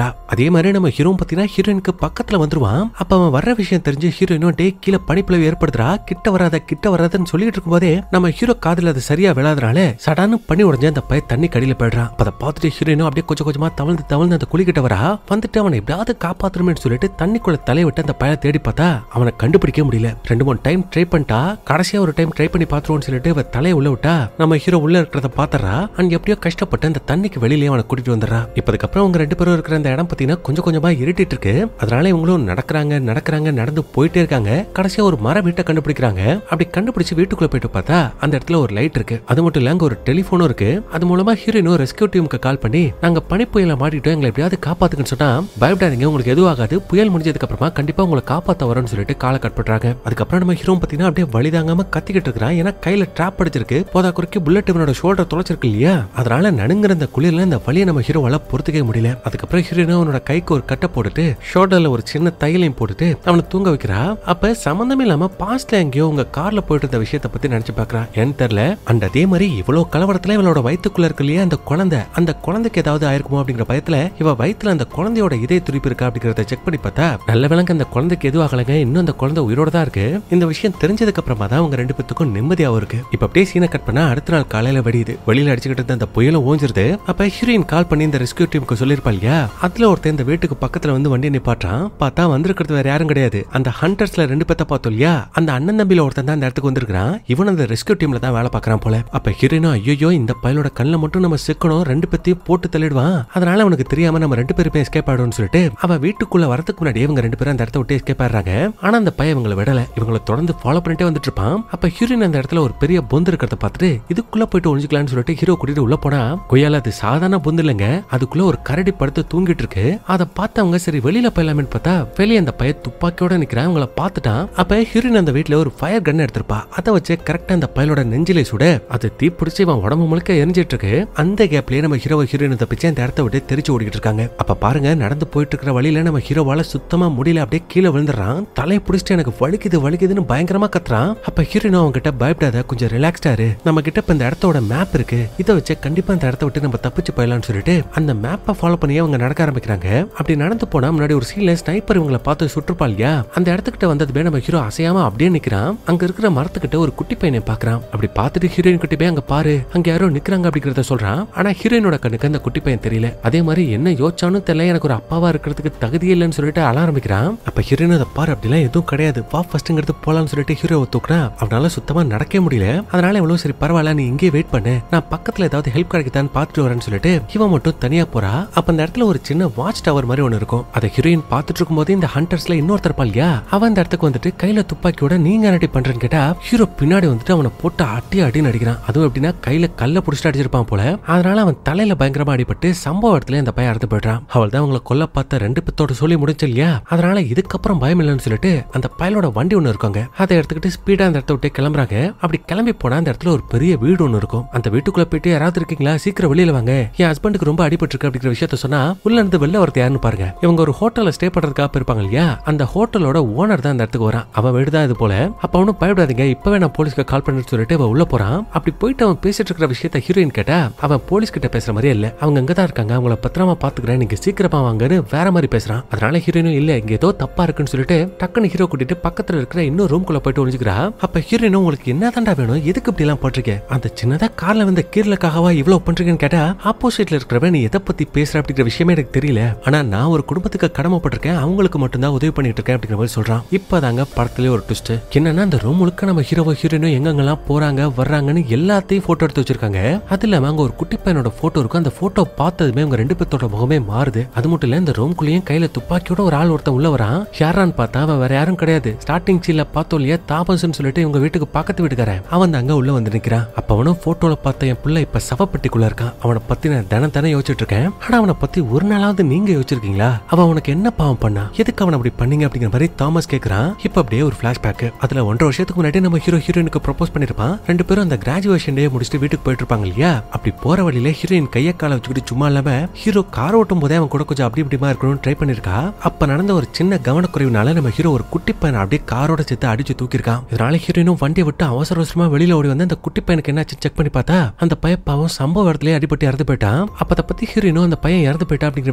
அதே மாதிரி நம்ம ஹீரோ பாத்தீங்கன்னா ஹீரோயினுக்கு பக்கத்துல வந்துருவான் அப்ப அவன் வர்ற விஷயம் தெரிஞ்சு ஹீரோயினும் டே கீழே பனிப்புலவு ஏற்படுத்துறா கிட்ட வராத கிட்ட வராதுன்னு சொல்லிட்டு இருக்கும்போதே நம்ம ஹீரோ காதுல அது சரியா விழாதனால சடான்னு பண்ணி உடஞ்சு அந்த பையன் தண்ணி கடியில போயிடுறான் அப்ப அதை பார்த்துட்டு ஹீரோயினும் அப்படியே கொஞ்சம் கொஞ்சமா தவழ்ந்து தவழ்ந்து அந்த குளிக்கிட்ட வரா வந்துட்டு அவனை எப்படியாவது காப்பாத்தணும்னு சொல்லிட்டு தண்ணிக்குள்ள தலையை விட்டு அந்த பையனை தேடி பார்த்தா அவனை கண்டுபிடிக்க முடியல ரெண்டு மூணு டைம் ட்ரை பண்ணிட்டா கடைசியா ஒரு டைம் ட்ரை பண்ணி பாத்துருவோம்னு சொல்லிட்டு இவ தலையை உள்ள விட்டா நம்ம ஹீரோ உள்ள இருக்கிறத பாத்துறா அண்ட் எப்படியோ கஷ்டப்பட்டு அந்த தண்ணிக்கு வெளியிலேயே அவனை கூட்டிட்டு வந்துடுறா இப்ப அதுக்கப்புறம் அவங்க ரெண்டு பேரும் இருக்கிற அந்த இடம் பாத்தீங்கன்னா கொஞ்சம் கொஞ்சமா இருட்டிட்டு இருக்கு அதனால இவங்களும் நடக்கிறாங்க நடக்கிறாங்க நடந்து போயிட்டே இருக்காங்க கடைசியா ஒரு மர வீட்டை கண்டுபிடிக்கிறாங்க அப்படி கண்டுபிடிச்சு வீட்டுக்குள்ள போயிட்டு பார்த்தா அந்த இடத்துல ஒரு லைட் இருக்கு அது மட்டும் இல்ல அங்க ஒரு டெலிபோனும் இருக்கு அது மூலமா ஹீரோயினும் ரெஸ்கியூ டீமுக்கு கால் பண்ணி நாங்க பனிப்புயல மாட்டிட்டோம் எங்களை எப்படியாவது காப்பாத்துக்குன்னு சொன்னா பயப்படாதீங்க உங்களுக்கு எதுவும் ஆகாது புயல் முடிஞ்சதுக்கு அப்புறமா கண்டிப்பா உங்களை காப்பாத்த வரோம்னு சொல்லிட்டு காலை கட் பண்றாங்க அதுக்கப்புறம் நம்ம ஹீரோ பாத்தீங்கன்னா அப்படியே வழி தாங்காம கத்திக்கிட்டு இருக்கிறான் ஏன்னா கையில ட்ராப் அடிச்சிருக்கு போதா குறைக்கு புல்லட் இவனோட ஷோல்டர் தொலைச்சிருக்கு இல்லையா அதனால நடுங்கிற அந்த குளிர்ல இந்த வழியை நம்ம ஹீரோவால பொறுத்துக்கவே முடியல அதுக்கப்புறம் ஹீரோயினும் அவனோட கைக்கு ஒரு கட்டை போட்டுட்டு ஷோல்டர்ல ஒரு சின்ன தையலையும் போட்டுட்டு அவனை தூங்க வைக்கிறா அப்ப சம்பந்தமே இல்லாம பாஸ்ட்ல எங்கேயோ உங்க கார்ல போயிட்டு இருந்த விஷயத்தை பத்தி நினைச்சு பாக்குறா ஏன்னு தெரியல அண்ட் அதே மாதிரி இவ்வளவு கலவரத்துல இவளோட வயித்துக்குள்ள இருக்கு இல்லையா அந்த குழந்தை அந்த குழந்தைக்கு ஏதாவது ஆயிருக்குமோ அப்படிங்கிற பயத்துல இவ வயித்துல அந்த குழந்தையோட இதய துடிப்பு இருக்கா அப்படிங்கறத செக் பண்ணி பார்த்தா நல்ல விலங்கு அந்த குழந்தைக்கு எதுவும் ஆகலைங்க இன்னும் அந்த குழந்தை உயிரோட தான் இருக்கு இந்த விஷயம் தெரிஞ்சதுக்கு அப்புறமா தான் அவங்க ரெண்டு பேத்துக்கும் நிம்மதியாவும் இருக்கு இப்ப அப்படியே சீனை கட் பண்ணா அடுத்த நாள் காலையில வெடியுது வெளியில அடிச்சுக்கிட்டு இருந்த அந்த புயலும் ஓஞ்சிருது அப்ப ஹீரோயின் கால் பண்ணி இந்த ரெஸ்கியூ டீமுக்கு சொல்லிருப்பா இல்லையா அதுல ஒருத்தன் இந்த வீட்டுக்கு பக்கத்துல வந்து வண்டி நிப்பாட்டான் பார்த்தா வந்திருக்கிறது வேற யாரும் கிடையாது அந்த ஹண்டர்ஸ்ல ரெண்டு பேத்த பார்த்தோம் இல்லையா அந்த அண்ணன் தம்பியில ஒருத்தன் தான் இந்த இடத்துக்கு வந்திருக்கான் இவன் அந்த ரெஸ்கியூ டீம்ல தான் வேலை பார்க்கறான் போல அப்ப ஹீரோயினும் ஐயோ இந்த பயலோட கண்ணில் மட்டும் நம்ம சிக்கணும் ரெண்டு பேத்தையும் போட்டு தள்ளிடுவான் அதனால அவனுக்கு தெரியாம நம்ம ரெண்டு பேருமே எஸ்கேப் ஆயிடும்னு சொல்லிட்டு அவ வீட்டுக்குள்ள வரதுக்கு முன்னாடி இவங்க ரெண்டு பேரும் அந்த இடத்த விட்டு எஸ்கேப் ஆடுறாங்க ஆனா அந்த பையன் இவங்களை விடல இவங்களை தொடர்ந்து ஃபாலோ பண்ணிட்டே வந்துட்டு இருப்பான் அப்ப ஹீரோயின் அந்த இடத்துல ஒரு பெரிய பொந்து இருக்கிறத பார்த்துட்டு இதுக்குள்ள போயிட்டு ஒழிஞ்சுக்கலாம்னு சொல்லிட்டு ஹீரோ கூட்டிட்டு உள்ள போனா கொய்யால அது சாதாரண பொந்து இல்லைங்க அதுக்குள்ள ஒரு கரடி படுத்து தூங்கிட்டு இருக்கு அதை பார்த்தவங்க சரி வெளியில போயிடலாமேன்னு பார்த்தா வெளியே அந்த பையன் துப்பாக்கியோட நிக்கிறான் அவங்கள பார்த்துட்டான் அப்ப ஹீரோயின் அந்த வீட்ல ஒரு ஃபயர் கன் எடுத்திருப்பா அதை வச்சு கரெக்டா அந்த பயலோட நெஞ்சிலே சுட அது தீ பிடிச்சி இவன் உடம்பு முழுக்க எரிஞ்சிட்டு இருக்கு அந்த கேப்லயே நம்ம ஹீரோ ஹீரோயின் தப்பிச்சு அந்த இடத்த விட்டு தெரிச்சு ஓடிக்கிட்டு இருக்காங்க அப்ப பாருங்க நடந்து போயிட்டு இருக்கிற வழியில நம்ம ஹீரோவால சுத்தமா முடியல அப்படியே கீழே விழுந்துடுறான் தலையை பிடிச்சிட்டு எனக்கு வலிக்குது வலிக்குதுன்னு பயங்கரமா கத்துறான் அப்ப ஹீரோயினும் அவங்க கிட்ட பயப்படாத கொஞ்சம் ரிலாக்ஸ்டா இரு நம்ம கிட்ட இப்ப இந்த இடத்தோட மேப் இருக்கு இதை வச்சு கண்டிப்பா இந்த இடத்த விட்டு நம்ம தப்பிச்சு போயிடலாம்னு சொல்லிட்டு அந்த மேப்பை ஃபாலோ பண்ணி அவங்க நடக்க ஆரம்பிக்கிறாங்க அப்படி நடந்து போனா முன்னாடி ஒரு சீன்ல ஸ்னைப்பர் இவங்களை பார்த்து சுற்றுப்பா இல்லையா அந்த இடத்துக்கிட்ட வந்ததுமே நம்ம ஹீரோ அசையாம அப்படியே நிக்கிறான் அங்க இருக்கிற மரத்துக்கிட்ட ஒரு குட்டி பையனை பாக்குறான் அப்படி பார்த்துட்டு ஹீரோயின் கிட்ட போய் அங்க பாரு அங்க யாரோ நிக்கிறாங்க அப்படிங்கறத சொல்றான் ஆனா ஹீரோயினோட கண்ணுக்கு அந்த குட்டி பையன் தெரியல அதே மாதிரி என்ன யோசிச்சானும் தெரியல எனக்கு ஒரு அப்பாவா இருக்கிறதுக்கு தகுதி இல்லைன்னு சொல்லிட்டு அழ ஆரம்பிக்கிறான் அப்ப ஹீரோயின் அதை பாரு அப்படிலாம் எதுவும் கிடையாது வா ஃபர்ஸ்ட்ங்கிறது போலாம்னு சொல்லிட்டு ஹீரோவை தூக்குறான் அவனால சுத்தமா நடக்கவே முடியல அதனால எவ்வளவு சரி பரவாயில்ல நீ இங்கே வெயிட் பண்ணு நான் பக்கத்துல ஏதாவது ஹெல்ப் கிடைக்குதான்னு பார்த்துட்டு வரேன்னு சொல்லிட்டு இவன் மட்டும் தனியா போறா அப்ப அந்த இடத்துல ஒரு சின்ன வாட்ச் டவர் மாதிரி ஒன்னு இருக்கும் அதை ஹீரோயின் பார்த்துட்டு இருக்கும்போது இந்த ஹண்டர்ஸ்ல இன்னொருத்தர் இருப்பா இல்லையா அவன் அந்த இடத்துக்கு வந்துட்டு கையில துப்பாக்கியோட நீங்க என்னடி பண்றேன்னு கேட்டா ஹீரோ பின்னாடி வந்துட்டு அவனை போட்டு அட்டி அடின்னு அடிக்கிறான் அதுவும் எப்படின்னா கையில கல்ல புடிச்சிட்டு அடிச்சிருப்பான் போல அதனால அவன் தலையில பயங்கரமா அடிபட்டு சம்பவ இடத்துல அந்த பையன் அறுத்து போயிடுறான் அவள் தான் அவங்களை கொல்ல பார்த்த ரெண்டு பேத்தோட சொல்லி முடிச்சு இல்லையா அதனால இதுக்கப்புறம் பயம் இல்லைன்னு சொல்லிட்டு அந்த பயலோட வண்டி ஒண்ணு இருக்காங்க அதை எடுத்துக்கிட்டு ஸ்பீடா அந்த இடத்த விட்டு கிளம்புறாங்க அப்படி கிளம்பி போனா அந்த இடத்துல ஒரு பெரிய வீடு ஒண்ணு இருக்கும் அந்த வீட்டுக்குள்ள போயிட்டு யாராவது இருக்கீங்களா சீக்கிரம் வெளியில வாங்க என் ஹஸ்பண்டுக்கு ரொம்ப அடிபட்டு இருக்கு அப்படிங்கிற விஷயத்த சொன்னா உள்ள இருந்து வெளில வரது யாருன்னு பாருங்க இவங்க ஒரு ஹோட்டல்ல ஸ்டே பண்றதுக்காக இருப்பாங்க இல்லையா அந்த ஹோட்டலோட ஓனர் தான் அந்த இடத்துக்கு வரான் அவன் வீடு தான் இது போல அப்ப அவனும் பயப்படாதீங்க இப்பவே நான் போலீஸ்க்கு கால் பண்ணு சொல்லிட்டு அவன் உள்ள போறான் அப்படி போயிட்டு அவன் பேசிட்டு இருக்கிற விஷயத்த ஹீரோயின் கேட்டா அவன் போலீஸ் கிட்ட பேசுற மாதிரியே இல்ல அவங்க அங்க தான் இருக்காங்க அவங்கள பத்திரமா பாத்துக்கிறேன் நீங்க சீக்கிரமா வாங்கன்னு வேற மாதிரி பேசுறான் அதனால ஹீரோயினும் இல்ல இங்க ஏதோ தப்பா இருக்குன்னு சொல்லிட்டு டக்குன்னு ஹீரோ கூட்டிட்டு பக்கத்துல இருக்கிற இன்னொரு ரூம்குள்ள போயிட்டு ஒளிஞ்சுக்கிறா அப்ப ஹீரோயினும் உங்களுக்கு என்ன தாண்டா வேணும் எதுக்கு இப்படி எல்லாம் பண்றீங்க அந்த சின்னதா கார்ல வந்த கீரலுக்காகவா இவ்வளவு பண்றீங்கன்னு கேட்டா ஆப்போசிட்ல இருக்கிறவன் நீ எதை பத்தி பேசுற அப்படிங்கிற விஷயமே எனக்கு தெரியல ஆனா நான் ஒரு குடும்பத்துக்கு கடமைப்பட்டிருக்கேன் அவங்களுக்கு மட்டும்தான் உதவி பண்ணிட்டு இருக்கேன் அப்படிங்கிற மாதிரி சொல்றான் இப்பதாங்க படத்துலயே ஒரு ட்விஸ்ட் என்னன்னா அந்த ரூம் முழுக்க நம்ம ஹீரோவோ ஹீரோயினும் எங்கெங்கெல்லாம் போறாங்க வர்றாங்கன்னு எல்லாத்தையும் போட்டோ எடுத்து வச்சிருக்காங்க அது இல்லாம அங்க ஒரு குட்டி பையனோட போட்டோ இருக்கும் அந்த போட்டோ பார்த்ததுமே அவங்க ரெண்டு பேர்த்தோட முகமே மாறுது அது மட்டும் இல்ல இந்த ரூம்குள்ளேயும் கையில துப்பாக்கியோட ஒரு ஆள் ஒருத்தன் உள்ள வரான் யாரான்னு பார்த்தா அவன் வேற யாரும் கிடையாது ஸ்டார்டிங் சீன்ல பார்த்தோம் இல்லையா தாபஸ்னு சொல்லிட்டு இவங்க வீட்டுக்கு பக்கத்து வீட்டுக்காரன் அவன் தான் அங்க உள்ள வந்து நிக்கிறான் அப்ப அவனும் போட்டோல பார்த்த என் பிள்ளை இப்ப சவப்பெட்டிக்குள்ள இருக்கான் அவனை பத்தி நான் தினம் தினம் யோசிச்சுட்டு இருக்கேன் ஆனா அவனை பத்தி ஒரு நாளாவது நீங்க யோசிச்சிருக்கீங்களா அவன் உனக்கு என்ன பாவம் பண்ணா எதுக்கு அவன் அப்படி பண்ணீங்க அப்படிங்கிற மாதிரி தாமஸ் கேக்குறான் இப்ப அப்படியே ஒரு பிளாஷ்பேக் அதுல ஒன்றரை வருஷத்துக்கு முன்னாடி நம்ம ஹீரோ ஹீரோயினுக்கு ப்ரொபோஸ் பண்ணிருப்பான் ரெண்டு பேரும் அந்த கிராஜுவேஷன் டே முடிச்சுட்டு வீட்டுக்கு போயிட்டு இருப்பாங்க இல்லையா அப்படி போற வழியில ஹீரோயின் கைய கால வச்சுக்கிட்டு சும்மா இல்லாம ஹீரோ கார் ஓட்டும் போதே அவன் கூட கொஞ்சம் அப்படி இப்படிமா இருக்கணும்னு ட்ரை பண்ணிருக்கா அப்ப நடந்த ஒரு சின்ன கவனக்குறைவுனால நம்ம ஹீரோ ஒரு குட்டி பையனை அப்படியே காரோட சேர்த்து அடிச்சு தூக்கிருக்கான் இதனால ஹீரோயினும் வண்டியை விட்டு அவசர அவசரமா வெளியில ஓடி வந்து அந்த குட்டி பையனுக்கு என்னாச்சு செக் பண்ணி பார்த்தா அந்த பையன் பாவம் சம்பவ இடத்துல அடிபட்டு இறந்து போயிட்டான் அப்ப அதை பத்தி ஹீரோயினும் அந்த பையன் இறந்து போயிட்டா அப்படிங்கிற விஷயத்த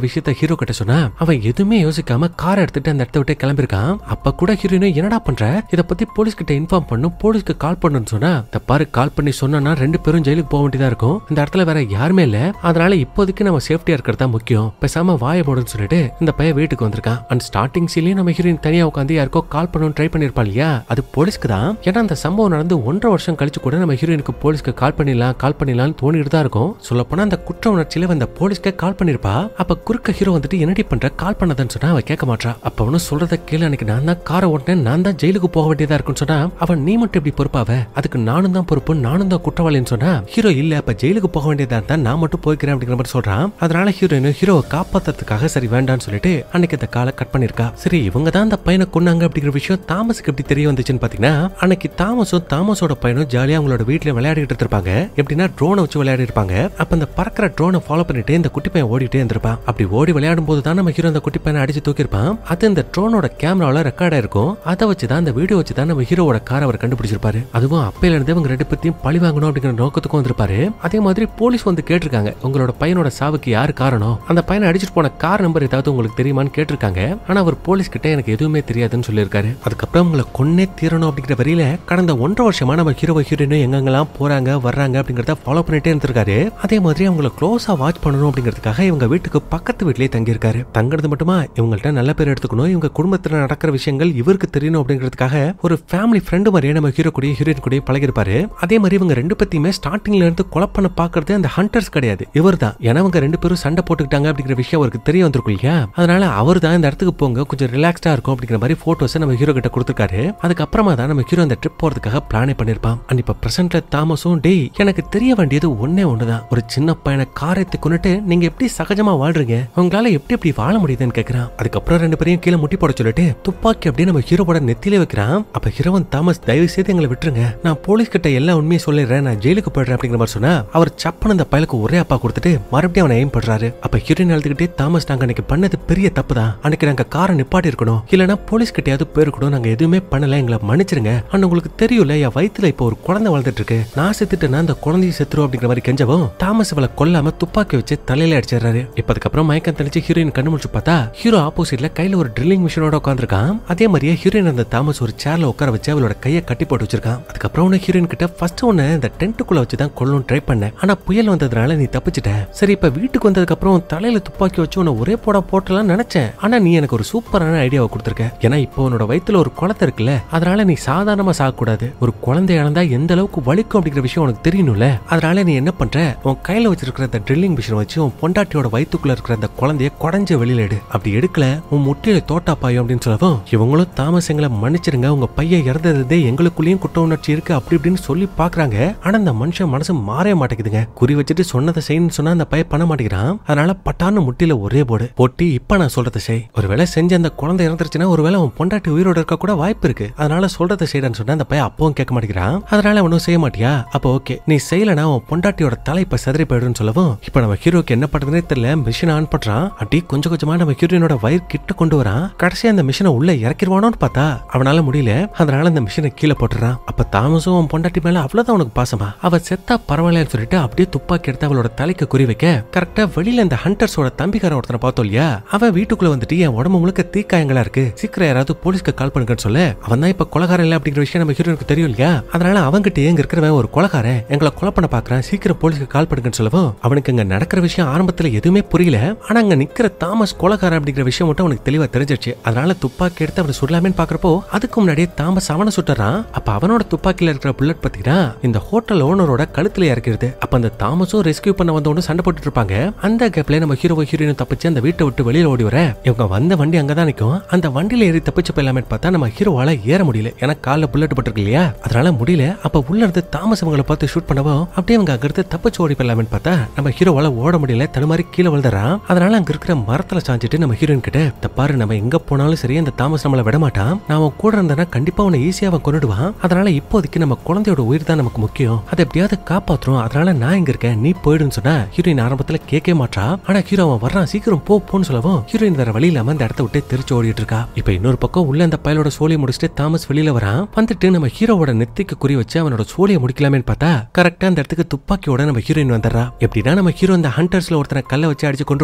ஹீரோ கிட்ட சொன்னா அவன் எதுவுமே யோசிக்காம கார் எடுத்துட்டு அந்த இடத்த விட்டு கிளம்பிருக்கான் அப்ப கூட ஹீரோயினும் என்னடா பண்ற இத பத்தி போலீஸ் கிட்ட இன்ஃபார்ம் பண்ணும் போலீஸ்க்கு கால் பண்ணுன்னு சொன்னா இந்த பாரு கால் பண்ணி சொன்னா ரெண்டு பேரும் ஜெயிலுக்கு போக வேண்டியதா இருக்கும் இந்த இடத்துல வேற யாருமே இல்ல அதனால இப்போதைக்கு நம்ம சேஃப்டியா இருக்கிறது தான் முக்கியம் பேசாம வாய போடுன்னு சொல்லிட்டு இந்த பையன் வீட்டுக்கு வந்திருக்கான் அண்ட் ஸ்டார்டிங் சீன்லயும் நம்ம ஹீரோயின் தனியா உட்காந்து யாருக்கோ கால் பண்ணணும் ட்ரை பண்ணிருப்பா இல்லையா அது போலீஸ்க்கு தான் ஏன்னா அந்த சம்பவம் நடந்து ஒன்றரை வருஷம் கழிச்சு கூட நம்ம ஹீரோயினுக்கு போலீஸ்க்கு கால் பண்ணிடலாம் கால் பண்ணிடலாம்னு தோணிட்டு தான் இருக்கும் சொல்ல போனா அந்த குற்ற உணர்ச்சியில வந்த போலீஸ்க்கு கால் பண்ணிருப்பா அப்ப குறுக்க ஹீரோ வந்துட்டு என்னடி பண்ற கால் பண்ணதான்னு சொன்னா அவ கேட்க மாட்டா அப்ப அவனும் சொல்றத கேளு அன்னைக்கு நான் தான் காரை ஓட்டினேன் நான் தான் ஜெயிலுக்கு போக வேண்டியதா இருக்குன்னு சொன்னா அவன் நீ மட்டும் எப்படி பொறுப்பாவ அதுக்கு நானும் தான் பொறுப்பு நானும் தான் குற்றவாளின்னு சொன்னா ஹீரோ இல்ல அப்ப ஜெயிலுக்கு போக வேண்டியதா இருந்தா நான் மட்டும் போய்க்கிறேன் அப்படிங்கிற மாதிரி சொல்றான் அதனால ஹீரோயின் ஹீரோவை காப்பாத்துறதுக்காக சரி வேண்டாம்னு சொல்லிட்டு அன்னைக்கு இந்த காலை கட் பண்ணிருக்கா சரி இவங்க தான் அந்த பையனை கொன்னாங்க அப்படிங்கிற விஷயம் தாமஸுக்கு எப்படி தெரிய வந்துச்சுன்னு பாத்தீங்கன்னா அன்னைக்கு தாமஸும் தாமஸோட பையனும் ஜாலியா அவங்களோட வீட்டுல விளையாடிட்டு இருப்பாங்க எப்படின்னா ட்ரோனை வச்சு விளையாடி இருப்பாங்க அப்ப அந்த பறக்கிற ட்ரோனை ஃபாலோ பண்ணிட்டு இந்த குட்டி பையன் ஓடிட்டே இருந்திருப்பான் அப்படி ஓடி விளையாடும் போது தான் நம்ம ஹீரோ அந்த குட்டி பையனை அடிச்சு தூக்கியிருப்பான் அது இந்த ட்ரோனோட கேமரால ரெக்கார்ட் ஆயிருக்கும் அதை வச்சு தான் அந்த வீடியோ வச்சு தான் நம்ம ஹீரோவோட கார் அவர் கண்டுபிடிச்சிருப்பாரு அதுவும் அப்பையில இருந்து இவங்க ரெண்டு பத்தியும் பழி வாங்கணும் அப்படிங்கிற நோக்கத்துக்கும் வந்திருப்பாரு அதே மாதிரி போலீஸ் வந்து கேட்டிருக்காங்க உங்களோட பையனோட சாவுக்கு யாரு காரணம் அந்த பையனை அடிச்சிட்டு போன கார் நம்பர் ஏதாவது உங்களுக்கு தெரியுமான்னு கேட்டிருக்காங்க ஆனா அவர் போலீஸ் கிட்ட எனக்கு எதுவுமே தெரியாதுன்னு சொல்லியிருக்காரு அதுக்கப்புறம் உங்களை கொன்னே தீரணும் அப்படிங்கிற வரியில கடந்த ஒன்றரை வருஷமா நம்ம ஹீரோ ஹீரோயினும் எங்கெங்கெல்லாம் போறாங்க வர்றாங்க அப்படிங்கறத ஃபாலோ பண்ணிட்டே இருந்திருக்காரு அதே மாதிரி அவங்கள க்ளோஸா வாட்ச் பண்ணணும் அப்படிங்கிறதுக்காக இவங்க வீட்டுக்கு பக்கத்து வீட்லயே தங்கியிருக்காரு தங்குறது மட்டுமா இவங்கள்ட்ட நல்ல பேர் எடுத்துக்கணும் இவங்க குடும்பத்துல நடக்கிற விஷயங்கள் இவருக்கு தெரியணும் அப்படிங்கிறதுக்காக ஒரு ஃபேமிலி ஃப்ரெண்டு மாதிரியே நம்ம ஹீரோ கூடயே ஹீரோயின் கூடயே பழகிருப்பாரு அதே மாதிரி இவங்க ரெண்டு பத்தியுமே ஸ்டார்டிங்ல இருந்து கொலை பண்ண பாக்குறது அந்த ஹண்டர்ஸ் கிடையாது இவர் தான் ஏன்னா அவங்க ரெண்டு பேரும் சண்டை போட்டுக்கிட்டாங்க அப்படிங்கிற விஷயம் அவருக்கு தெரிய வந்திருக்கும் இல்லையா அதனால அவர் தான் இந்த இடத்துக்கு போங்க கொஞ்சம் ரிலாக்ஸ்டா இருக்கும் அப்படிங்கிற மாதிரி போட்டோஸ் நம்ம ஹீரோ கிட்ட கொடுத்துருக்காரு அதுக்கப்புறமா தான் நம்ம ஹீரோ அந்த ட்ரிப் போறதுக்காக பிளானே பண்ணிருப்பான் அண்ட் இப்ப பிரசன்ட்ல தாமஸும் டேய் எனக்கு தெரிய வேண்டியது ஒன்னே ஒண்ணுதான் ஒரு சின்ன பையனை காரத்தை கொண்டுட்டு நீங்க எப்படி சகஜமா வாழ்றீங்க உங்களால எப்படி எப்படி வாழ முடியுதுன்னு கேக்குறான் அதுக்கப்புறம் ரெண்டு பேரையும் கீழே முட்டி போட சொல்லிட்டு துப்பாக்கி அப்படியே நம்ம ஹீரோவோட நெத்திலே வைக்கிறான் அப்ப ஹீரோவன் தாமஸ் தயவு செய்து எங்களை விட்டுருங்க நான் போலீஸ் கிட்ட எல்லா உண்மையும் சொல்லிடுறேன் நான் ஜெயிலுக்கு போயிடுறேன் அப்படிங்கிற மாதிரி சொன்னா அவர் சப்பன் அந்த பயலுக்கு ஒரே அப்பா கொடுத்துட்டு மறுபடியும் அவனை எய்ம் பண்றாரு அப்ப ஹீரோயின் அழுதுகிட்டே தாமஸ் நாங்க அன்னைக்கு பண்ணது பெரிய தப்பு தான் அன்னைக்கு நாங்க காரை நிப்பாட்டி இருக்கணும் இல்லனா போலீஸ் கிட்டயாவது போயிருக்கணும் நாங்க எதுவுமே பண்ணல எங்களை மன்னிச்சிருங்க ஆனா உங்களுக்கு தெரியும்ல என் வயித்துல இப்போ ஒரு குழந்தை வளர்ந்துட்டு இருக்கு நான் செத்துட்டேன்னா அந்த குழந்தைய செத்துரும் அப்படிங்கிற மாதிரி கெஞ்சவும் தாமஸ் இவளை கொல்லாம துப்பாக்கி வச்சு தலையில அடிச்சிடுறாரு இப்ப அதுக்கப்புறம் மயக்கம் தெளிச்சு ஹீரோயின் கண்ணு முடிச்சு பார்த்தா ஹீரோ ஆப்போசிட்ல கையில ஒரு ட்ரில்லிங் மிஷினோட உட்காந்துருக்கான் அதே மாதிரியே ஹீரோயின் அந்த தாமஸ் ஒரு சேர்ல உட்கார வச்சு அவளோட கையை கட்டி போட்டு வச்சிருக்கான் அதுக்கப்புறம் உன்னை ஹீரோயின் கிட்ட ஃபர்ஸ்ட் உன்னை இந்த டென்ட்டுக்குள்ள வச்சு தான் கொள்ளணும் ட்ரை பண்ணேன் ஆனா புயல் வந்ததுனால நீ தப்பிச்சிட்ட சரி இப்ப வீட்டுக்கு வந்ததுக்கு அப்புறம் தலையில துப்பாக்கி வச்சு உன்னை ஒரே போட போட்டலாம் நினைச்சேன் ஆனா நீ எனக்கு ஒரு சூப்பரான ஐடியாவை கொடுத்துருக்க ஏன்னா இப்போ உன்னோட வயித்துல ஒரு குழந்தை இருக்குல்ல அதனால நீ சாதாரணமா சாகக்கூடாது ஒரு குழந்தை இழந்தா எந்த அளவுக்கு வலிக்கும் அப்படிங்கிற விஷயம் உனக்கு தெரியணும்ல அதனால நீ என்ன பண்ற உன் கையில வச்சிருக்கிற அந்த ட்ரில்லிங் மிஷின் வச்சு உன் பொண்டாட்டியோட வயித்துக்குள்ள இருக்கிற அந்த குழந்தைய குடஞ்ச வெளியில எடு அப்படி எடுக்கல உன் முட்டியில தோட்டா பாயும் அப்படின்னு சொல்லவும் இவங்களும் தாமஸ் எங்களை மன்னிச்சிருங்க உங்க பையன் இறந்ததே எங்களுக்குள்ளேயும் குற்ற உணர்ச்சி இருக்கு அப்படி இப்படின்னு சொல்லி பாக்குறாங்க ஆனா அந்த மனுஷன் மனசு மாறவே மாட்டேங்குதுங்க குறி வச்சுட்டு சொன்னதை செய்யணும்னு சொன்னா அந்த பையன் பண்ண மாட்டேங்கிறான் அதனால பட்டான்னு முட்டியில ஒரே போடு போட்டி இப்ப நான் சொல்றதை செய் ஒருவேளை செஞ்ச அந்த குழந்தை இறந்துருச்சுன்னா ஒருவேளை உன் பொண்டாட்டி உயிரோட இருக்க கூட வாய்ப்பு இருக்கு அதனால சொல்றதை செய்யறன்னு சொன்னா அந்த பையன் அப்பவும் கேட்க மாட்டேங்கிறான் அதனால ஒன்னும் செய்ய மாட்டியா அப்ப ஓகே நீ செய்யலனா உன் பொண்டாட்டியோட தலை இப்ப செதறி போயிடுன்னு சொல்லவும் இப்ப நம்ம ஹீரோக்கு என்ன பண்றதுனே தெரியல மிஷின் ஆன் பண்றான் அப்படி கொஞ்சம் கொஞ்சமா நம்ம ஹீரோயினோட வயிறு கிட்ட கொண்டு வரான் கடைசியா அந்த மிஷினை உள்ள இறக்கிடுவானோன்னு பார்த்தா அவனால முடியல அதனால அந்த மிஷினை கீழே போட்டுறான் அப்ப தாமஸும் அவன் பொண்டாட்டி மேல அவ்வளவுதான் உனக்கு பாசமா அவ செத்தா பரவாயில்லன்னு சொல்லிட்டு அப்படியே துப்பாக்கி எடுத்து அவளோட தலைக்கு குறி வைக்க கரெக்டா வெளியில இந்த ஹண்டர்ஸோட தம்பிக்காரன் ஒருத்தனை பார்த்தோம் இல்லையா அவன் வீட்டுக்குள்ள வந்துட்டு என் உடம்பு முழுக்க தீக்காயங்களா இருக்கு சீக்கிரம் யாராவது போலீஸ்க்கு கால் பண்ணுங்கன்னு சொல்ல அவன் தான் இப்ப கொலகாரன் இல்ல அப்படிங்கிற விஷயம் நம்ம ஹீரோனுக்கு தெரியும் இல்லையா அதனால அவன்கிட்ட எங்க இருக்கிறவன் ஒரு கொலகாரன் எங்களை கொலை பண்ண பாக்குறான் சீக்கிரம் போலீஸ்க்கு கால் பண்ணுங்கன்னு சொல்லவும் அவனுக்கு அங்க நடக்கிற விஷயம் ஆரம்பத்துல எதுவுமே புரியல ஆனா அங்க நிக்கிற தாமஸ் கொலகாரன் அப்படிங்கிற விஷயம் மட்டும் அவனுக்கு தெளிவா தெரிஞ்சிருச்சு அதனால துப்பாக்கி எடுத்து அவனை சுடலாமேன்னு பாக்குறப்போ அதுக்கு முன்னாடியே தாமஸ் அவனை சுட்டுறான் அப்ப அவனோட துப்பாக்கில இருக்கிற புல்லட் பாத்தீங்கன்னா இந்த ஹோட்டல் ஓனரோட கழுத்துல இறக்கிறது அப்ப அந்த தாமஸும் ரெஸ்கியூ பண்ண வந்தவனும் சண்டை போட்டுட்டு இருப்பாங்க அந்த கேப்ல நம்ம ஹீரோ ஹீரோயின் தப்பிச்சு அந்த வீட்டை விட்டு வெளியில ஓடி வர இவங்க வந்த வண்டி அங்கதான் நிக்கும் அந்த வண்டியில ஏறி தப்பிச்சு போயிடலாமே பார்த்தா நம்ம ஹீரோவால ஏற முடியல ஏன்னா கால்ல புல்லட் பட்டிருக்கு இல்லையா அதனால முடியல அப்ப உள்ள இருந்து தாமஸ் அவங்கள பார்த்து ஷூட் பண்ணவும் அப்படியே அவங்க அங்க இருந்து தப்பிச்சு ஓடி போயிடலாமே பார்த்தா நம்ம ஹீரோவால ஓட முடியல தடுமாறி கீழே விழுந்துறான் அதனால அங்க இருக்கிற மரத்துல சாஞ்சிட்டு நம்ம ஹீரோயின் கிட்ட "இந்த பாரு நம்ம எங்க போனாலும் சரி அந்த தாமஸ் நம்மள விட மாட்டான் நான் அவன் கூட இருந்தேன்னா கண்டிப்பா அவனை ஈஸியா அவன் கொண்டுடுவான் அதனால இப்போதைக்கு நம்ம குழந்தையோட உயிர் தான் நமக்கு முக்கியம் அதை எப்படியாவது காப்பாத்துறோம் அதனால நான் இங்க இருக்கேன் நீ போயிடுன்னு சொன்னா ஹீரோயின் ஆரம்பத்துல கேட்கவே மாட்டா ஆனா ஹீரோ அவன் வர்றான் சீக்கிரம் போ போன்னு சொல்லவும் ஹீரோயின் வேற வழி இல்லாம அந்த இடத்த விட்டு தெரிச்சு ஓடிட்டு இருக்கா இப்ப இன்னொரு பக்கம் உள்ள அந்த பயலோட சோழியை முடிச்சுட்டு தாமஸ் வெளியில வரான் வந்துட்டு நம்ம ஹீரோவோட நெத்திக்கு குறி வச்சு அவனோட சோழியை முடிக்கலாமேன்னு பார்த்தா கரெக்டா அந்த இடத்துக்கு துப்பாக்கியோட நம்ம ஹீரோயின் வந்துடுறா எப்படின்னா நம்ம ஹீரோ இந்த ஹண்டர்ஸ்ல ஒருத்தனை கல்ல வச்சு அடிச்சு கொண்டிருப்பா இல்லையா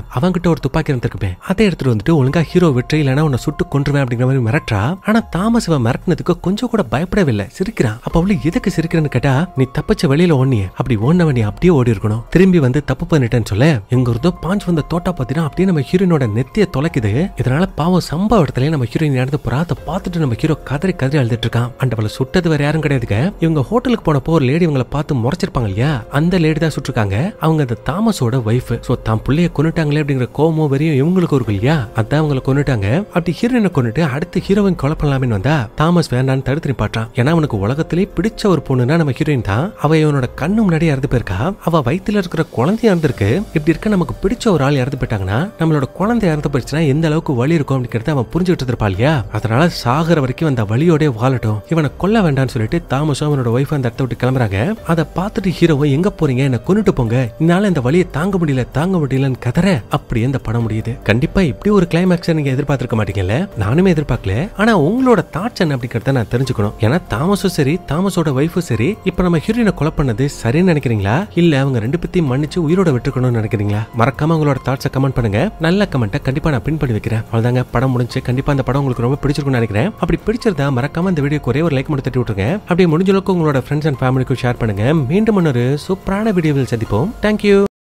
அவன்கிட்ட ஒரு துப்பாக்கி இருந்திருக்குமே அதை எடுத்துட்டு வந்துட்டு ஒழுங்கா ஹீரோ விட்டு இல்லைன்னா உன்னை சுட்டு கொன்றுவேன் அப்படிங்கிற மாதிரி மிரட்டுறா ஆனா தாமஸ் இவன் மிரட்டினதுக்கு கொஞ்சம் கூட பயப்படவில்லை சிரிக்கிறான் அப்ப அவளு எதுக்கு சிரிக்கிறேன்னு கேட்டா நீ தப்பிச்ச வெளியில ஓடினியே அப்படி ஓடினவன் நீ அப்படியே ஓடி இருக்கணும் திரும்பி வந்து தப்பு பண்ணிட்டேன்னு சொல்ல எங்க இருந்தோ பாஞ்சு வந்த தோட்டா பாத்தீங்கன்னா அப்படியே நம்ம ஹீரோயினோட நெத்திய தொலைக்குது இதனால பாவம் சம்பவ இடத்துல நம்ம ஹீரோயின் நடந்து போறா அதை பார்த்துட்டு நம்ம ஹீரோ கதறி கதறி அழுதுட்டு இருக்கான் அண்ட் அவளை சுட்டது வேற யாரும் கிடையாதுங்க இவங்க ஹோட்டலுக்கு போனப்போ ஒரு லேடி இவங்களை பார்த்து முறைச்சிருப்பாங்க இல்லையா அந்த லேடி தான் சுட்டிருக்காங்க அவங்க அந்த தாமஸோட ஒய்ஃப் சோ தான் பிள்ளைய கொண்டுட்டாங்களே அப்படிங்கிற கோமோ வெறியும் இவங்களுக்கு இருக்கு இல்லையா அதான் அவங்கள கொண்டுட்டாங்க அப்படி ஹீரோயினை கொண்டுட்டு அடுத்து ஹீரோயின் கொலை பண்ணலாமேன்னு வந்தா தாமஸ் வேண்டான்னு தடுத்து நிப்பாட்டான் ஏன்னா அவனுக்கு உலகத்திலே பிடிச்ச ஒரு பொண்ணுனா நம்ம ஹீரோயின் தான் அவ இவனோட கண்ணு முன்னாடி இறந்து போயிருக்கா அவ வயித்துல இருக்கிற குழந்தை இறந்துருக்கு இப்படி இருக்க நமக்கு பிடிச்ச ஒரு ஆள் இறந்து போயிட்டாங்கன்னா நம்மளோட குழந்தை இறந்து போயிடுச்சுன்னா எந்த அளவுக்கு வலி இருக்கும் அப்படிங்கறத அவன் புரிஞ்சுக்கிட்டு இருப்பா இல்லையா அதனால சாகுற வரைக்கும் அந்த வலியோட வாழட்டும் இவனை கொல்ல வேண்டாம்னு சொல்லிட்டு தாமஸும் அவனோட ஒய்ஃப் அந்த இடத்த விட்டு கிளம்புறாங்க அதை பார்த்துட்டு ஹீரோவை எங்க போறீங்க என்ன கொண்டுட்டு போங்க என்னால இந்த வலியை தாங்க முடியல தாங்க முடியலன்னு கதற அப்படியே இந்த படம் முடியுது கண்டிப்பா இப்படி ஒரு கிளைமேக்ஸ் நீங்க எதிர்பார்த்திருக்க மாட்டீங்கல்ல நானுமே எதிர்பார்க்கல ஆனா உங்களோட தாட்ஸ் என்ன அப்படிங்கறத நான் தெரிஞ்சுக்கணும் ஏன்னா தாமஸும் சரி தாமஸோட ஒய்ஃபும் சரி இப்ப நம்ம ஹீரோயினை கொலை பண்ணது சரின்னு நினைக்கிறீங்களா இல்ல அவங்க ரெண்டு பேத்தையும் மன்னிச்சு உயிரோட விட்டுருக்கணும்னு நினைக்கிறீங்களா மறக்காம உங்களோட தாட்ஸை கமெண்ட் பண்ணுங்க நல்ல கமெண்ட்டை கண்டிப்பா நான் பின் பண்ணி வைக்கிறேன் அவ்வளவுதாங்க படம் முடிஞ்சு கண்டிப்பா அந்த படம் உங்களுக்கு ரொம்ப பிடிச்சிருக்கும்னு நினைக்கிறேன் அப்படி பிடிச்சிருந்தா மறக்காம இந்த வீடியோக்கு ஒரே ஒரு லைக் மட்டும் தட்டி விட்டுருங்க அப்படியே முடிஞ்ச அளவுக்கு உங்களோட ஃப்ரெண்ட்ஸ் அண்ட் ஃபேமிலிக்கும் ஷேர் பண்ணுங்க மீண்டும் இன்னொரு சூப்பரான வீடியோவில் சந்திப்போம் தேங்க்யூ